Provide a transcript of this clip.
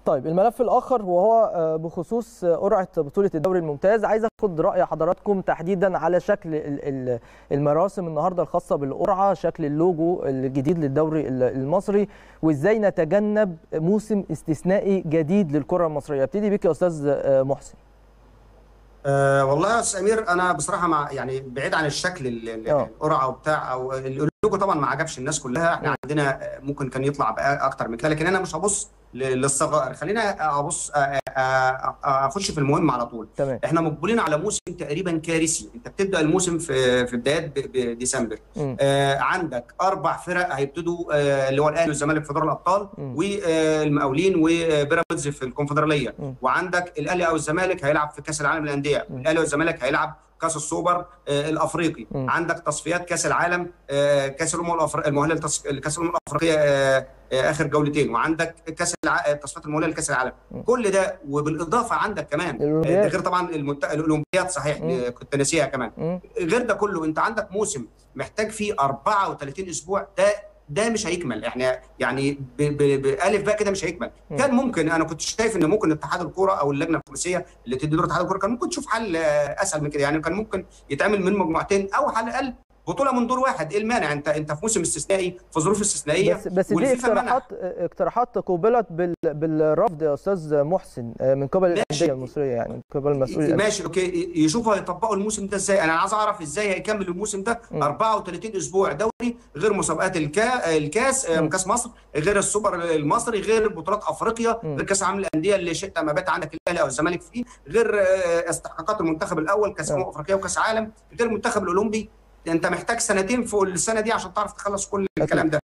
طيب الملف الاخر وهو بخصوص قرعه بطوله الدوري الممتاز عايز اخد راي حضراتكم تحديدا على شكل المراسم النهارده الخاصه بالقرعه شكل اللوجو الجديد للدوري المصري وازاي نتجنب موسم استثنائي جديد للكره المصريه ابتدي بك يا استاذ محسن أه والله يا استاذ امير انا بصراحه مع يعني بعيد عن الشكل القرعه وبتاع او اللوجو طبعا ما عجبش الناس كلها احنا عندنا ممكن كان يطلع اكتر من كده لكن انا مش هبص للصغائر خلينا ابص اخش في المهم على طول تمام. احنا مقبلين على موسم تقريبا كارثي انت بتبدا الموسم في في بدايات ديسمبر آه عندك اربع فرق هيبتدوا آه اللي هو الاهلي والزمالك في دوري الابطال والمقاولين وبيراميدز في الكونفدراليه وعندك الاهلي او الزمالك هيلعب في كاس العالم للانديه الاهلي والزمالك هيلعب كاس السوبر آه الافريقي م. عندك تصفيات كاس العالم آه كاس الامم الافريقيه المؤهله لكاس الامم الافريقيه آه اخر جولتين وعندك كاس الع... التصفيات المؤهله لكاس العالم م. كل ده وبالاضافه عندك كمان ده غير طبعا المنت... الاولمبياد صحيح م. كنت ناسيها كمان م. غير ده كله انت عندك موسم محتاج فيه 34 اسبوع ده ده مش هيكمل احنا يعني بالف بقى كده مش هيكمل م. كان ممكن انا كنت شايف ان ممكن اتحاد الكوره او اللجنه الخماسيه اللي تدي دور اتحاد الكوره كان ممكن تشوف حل اسهل من كده يعني كان ممكن يتعمل من مجموعتين او على الاقل بطوله من دور واحد ايه المانع انت انت في موسم استثنائي في ظروف استثنائيه بس بس دي اقتراحات اقتراحات قوبلت بال بالرفض يا استاذ محسن من قبل الانديه المصريه يعني من قبل المسؤولين ماشي اوكي يشوفوا هيطبقوا الموسم ده ازاي انا عايز اعرف ازاي هيكمل الموسم ده م. 34 اسبوع دوري غير مسابقات الكا... الكاس م. كاس مصر غير السوبر المصري غير بطولات افريقيا م. غير كاس العالم للانديه اللي شئت ما بات عندك الاهلي او الزمالك فيه غير استحقاقات المنتخب الاول كاس امم افريقيا وكاس عالم غير المنتخب الاولمبي انت محتاج سنتين فوق السنه دي عشان تعرف تخلص كل الكلام ده